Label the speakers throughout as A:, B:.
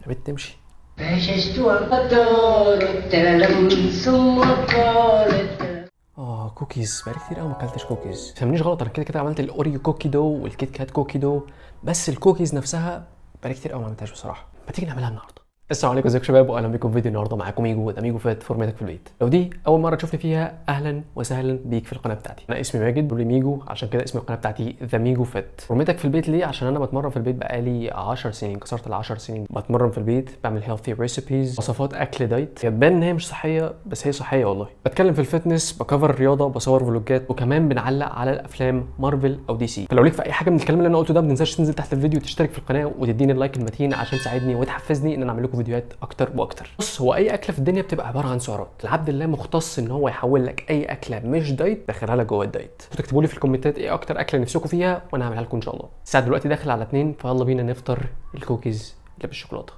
A: يا بنت تمشي
B: فششت وقطار التلم ثم قالت
A: اه كوكيز بقالي كتير قوي ما اكلتش كوكيز فهمنيش غلط انا كده كده عملت الاوريو كوكي دو والكيت كات كوكي دو بس الكوكيز نفسها بقالي كتير قوي ما عملتهاش بصراحه ما تيجي نعملها النهارده السلام عليكم ازيكم يا شباب واهلا بيكم في فيديو النهارده معاكم ميجو ده ميجو فات فورمتك في البيت لو دي اول مره تشوفني فيها اهلا وسهلا بيك في القناه بتاعتي انا اسمي ماجد بقول لي ميجو عشان كده اسم القناه بتاعتي ذا ميجو فات فورمتك في البيت ليه عشان انا بتمرن في البيت بقالي 10 سنين كسرت ال 10 سنين بتمرن في البيت بعمل هيلثي ريسيبيز وصفات اكل دايت هي تبان ان هي مش صحيه بس هي صحيه والله بتكلم في الفتنس بكفر الرياضه بصور فلوجات وكمان بنعلق على الافلام مارفل او دي سي فلو ليك في اي حاجه من الكلام اللي انا قلته ده ما تنساش تنزل تحت الفيديو وتشترك في القناه وتديني اللايك المتين عشان تساعدني وتحفزني ان انا اعمل لكم فيديوهات اكتر واكتر بص هو اي اكله في الدنيا بتبقى عباره عن سعرات العبد الله مختص ان هو يحول لك اي اكله مش دايت دخلها لك جوه الدايت وتكتبوا لي في الكومنتات ايه اكتر اكله نفسكم فيها وانا هعملها لكم ان شاء الله الساعه دلوقتي داخل على 2 فيلا بينا نفطر الكوكيز اللي بالشوكولاته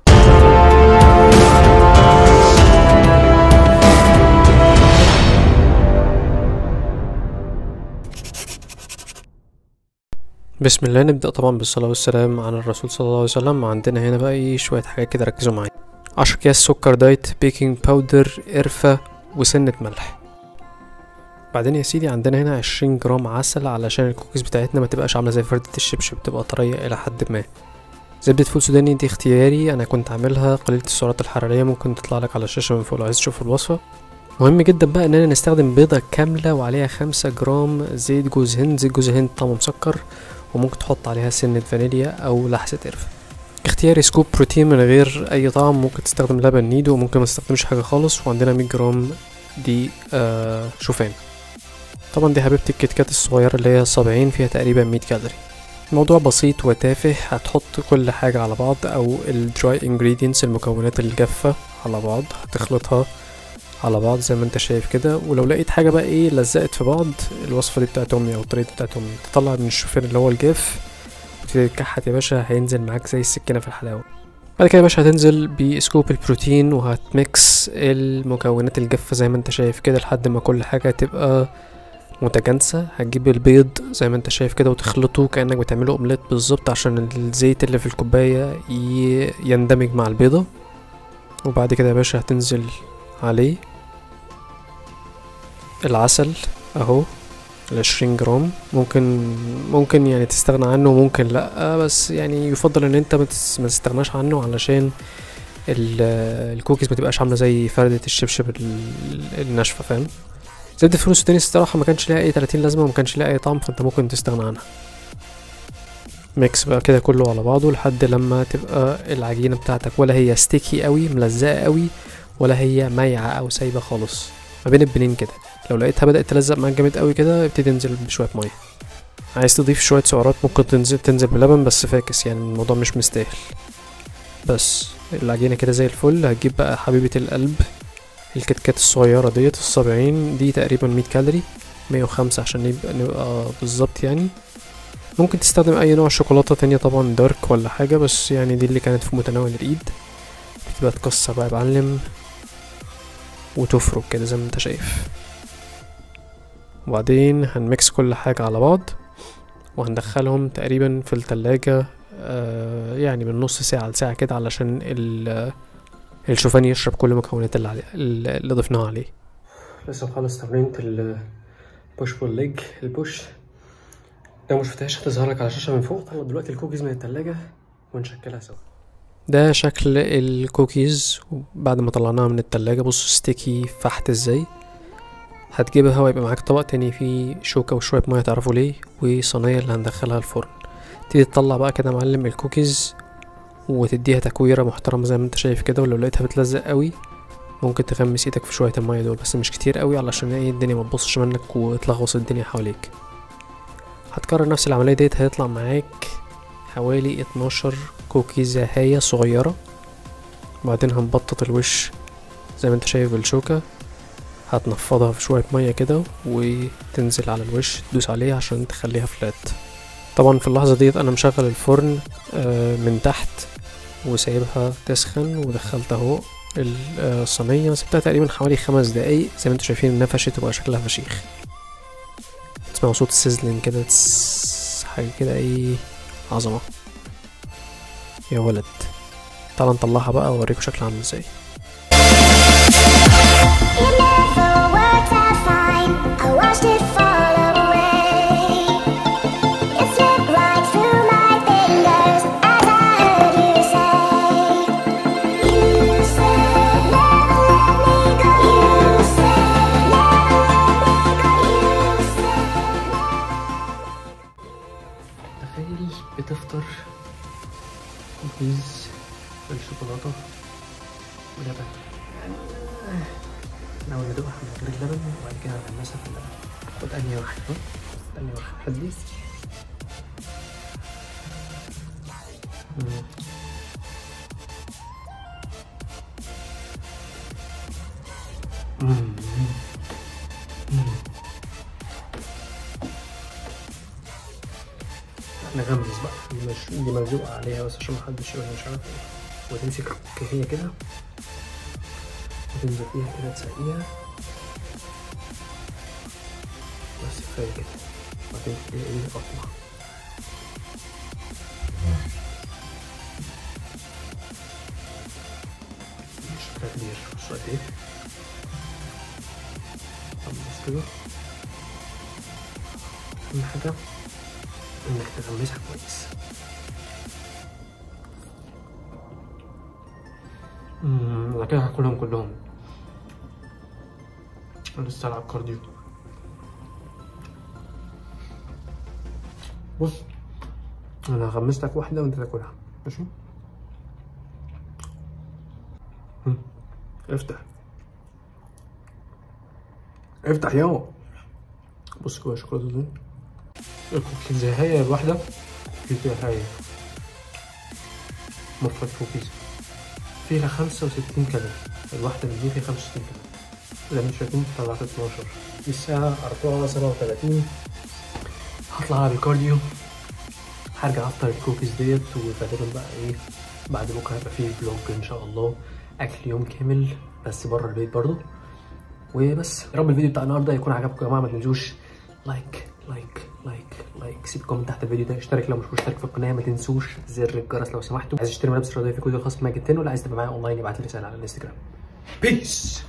A: بسم الله نبدأ طبعا بالصلاة والسلام على الرسول صلى الله عليه وسلم عندنا هنا بقى ايه شوية حاجات كده ركزوا معايا عشر أكياس سكر دايت بيكنج باودر قرفة وسنة ملح بعدين يا سيدي عندنا هنا عشرين جرام عسل علشان الكوكيز بتاعتنا ما تبقاش عاملة زي فردة الشبشب تبقى طرية إلى حد ما زبدة فول سوداني دي اختياري أنا كنت عاملها قليلة السعرات الحرارية ممكن تطلع لك على الشاشة من فوق لو عايز تشوف الوصفة مهم جدا بقى اننا نستخدم بيضة كاملة وعليها خمسة جرام زيت جوز هند زيت جوز هند طعمه مسكر وممكن تحط عليها سنة فانيليا أو لحسة قرفة اختياري سكوب بروتين من غير أي طعم ممكن تستخدم لبن نيدو وممكن ما تستخدمش حاجة خالص وعندنا 100 جرام دي آه شوفان طبعا دي حبيبتي الكيت كات الصغيرة اللي هي سبعين فيها تقريبا 100 كالوري الموضوع بسيط وتافه هتحط كل حاجة على بعض أو الدراي ingredients المكونات الجافة على بعض هتخلطها على بعض زي ما انت شايف كده ولو لقيت حاجه بقى ايه لزقت في بعض الوصفه دي بتاعت امي او الطريقه بتاعت امي تطلع من الشوفان اللي هو الجاف وتبتدي تكحت يا باشا هينزل معاك زي السكينه في الحلاوه بعد كده يا باشا هتنزل بسكوب البروتين وهتميكس المكونات الجافه زي ما انت شايف كده لحد ما كل حاجه تبقى متجانسة هتجيب البيض زي ما انت شايف كده وتخلطه كأنك بتعمله اومليت بالظبط عشان الزيت اللي في الكوباية ي- يندمج مع البيضة وبعد كده يا باشا هتنزل عليه العسل اهو العشرين جرام ممكن ممكن يعني تستغنى عنه ممكن لا بس يعني يفضل ان انت ما تس- ما تستغناش عنه علشان ال- الكوكيز ما تبقاش عامله زي فردة الشبشب ال- الناشفه فاهم زبدة الفول السوداني الصراحة ما كانش ليها أي 30 لازمة وما كانش ليها أي طعم فأنت ممكن تستغنى عنها ميكس بقى كده كله على بعضه لحد لما تبقى العجينة بتاعتك ولا هي ستيكي قوي ملزقة قوي ولا هي مايعة أو سايبة خالص ما بين البنين كده لو لقيتها بدأت تلزق معاك جامد قوي كده ابتدي انزل بشوية مية عايز تضيف شوية سعرات ممكن تنزل تنزل بلبن بس فاكس يعني الموضوع مش مستاهل بس العجينة كده زي الفل هتجيب بقى حبيبة القلب الكيت كات الصغيرة ديت السبعين دي تقريبا مية كالوري مية وخمسة عشان نبقى, نبقى بالظبط يعني ممكن تستخدم أي نوع شوكولاتة تانية طبعا دارك ولا حاجة بس يعني دي اللي كانت في متناول الإيد بتبقى تكسر بقى يا معلم وتفرك كده زي ما انت شايف وبعدين هنميكس كل حاجة على بعض وهندخلهم تقريبا في التلاجة آه يعني من نص ساعة لساعة كده علشان ال- الشوفان يشرب كل المكونات اللي عليه اللي ضفناها عليه لسه مخلص تمرينة البوش بول ليج البوش لو مشفتهاش هتظهر لك على الشاشة من فوق طلع دلوقتي الكوكيز من التلاجة ونشكلها سوا ده شكل الكوكيز بعد ما طلعناها من التلاجة بص ستيكي فحت ازاي هتجيبها ويبقى معاك طبق تاني فيه شوكة وشوية مية تعرفوا ليه وصينية اللي هندخلها الفرن تيجي تطلع بقى كده يا معلم الكوكيز وتديها تكويرة محترمة زي ما انت شايف كده ولو لقيتها بتلزق قوي ممكن تغمس ايدك في شوية المية دول بس مش كتير قوي علشان ايه الدنيا ما تبصش منك وتلغوص الدنيا حواليك هتكرر نفس العملية ديت هيطلع معاك حوالي 12 كوكيزة هاية صغيرة بعدين هنبطط الوش زي ما انت شايف بالشوكة هتنفضها في شوية مية كده وتنزل على الوش تدوس عليها عشان تخليها فلات طبعا في اللحظة ديت انا مشغل الفرن آه، من تحت وسايبها تسخن ودخلت اهو ال- آه، الصينية سبتها تقريبا حوالي خمس دقايق زي ما انتوا شايفين نفشت وبقى شكلها فشيخ تسمعوا صوت السيزلين كده تس- حاجة كده ايه عظمة يا ولد تعالى نطلعها بقى واوريكم شكلها عامل ازاي
C: It never worked out fine. I watched it fall away. It slipped right through my fingers as I heard you say. You said never let me go. You said never let me go. You said.
A: تخيل بتفطر كوكيز بالشوكولاتة ولبن الأول ندوقها من غير اللبن وبعد كده نغمسها في اللبن خد أنهي واحد خد أنهي واحد خد مم. مم. مم. نغمس بقى دي مش دي ملزوقة عليها بس عشان محدش يقول مش عارف ايه وتمسك هي كده وتنزل فيها كده تسقيها بس كفاية كده وبعدين تبتدي ايه قطمة شكلها كبير بصوا قد ايه خلص كده أهم حاجة انك تغمسها كويس امم بعد كده هاكلهم كلهم لسه العب كارديو بص انا غمستك واحده وانت تاكلها ماشي مم. افتح افتح يا بص جوه الشوكولاته دي الكوكيز هي الواحدة كوكيز هي مفرد كوكيز فيها خمسة وستين كالوري الواحدة من دي فيها خمسة وستين كالوري زي ما انتم شايفين طلعت اتناشر الساعة أربعة سبعة وتلاتين هطلع أعمل كارديو هرجع أفطر الكوكيز ديت وغالبا بقى إيه بعد بكرة هيبقى فيه فلوج إن شاء الله أكل يوم كامل بس بره البيت برضه وبس يا رب الفيديو بتاع النهارده يكون عجبكم يا جماعه ما تنسوش لايك لايك لايك لايك سيب كومنت تحت الفيديو ده اشترك لو مش مشترك في القناه ما تنسوش زر الجرس لو سمحتوا عايز تشتري ملابس رياضيه في كود الخاص بماجد 10 ولا عايز تبقى معايا اونلاين ابعت لي رساله على الانستجرام بيس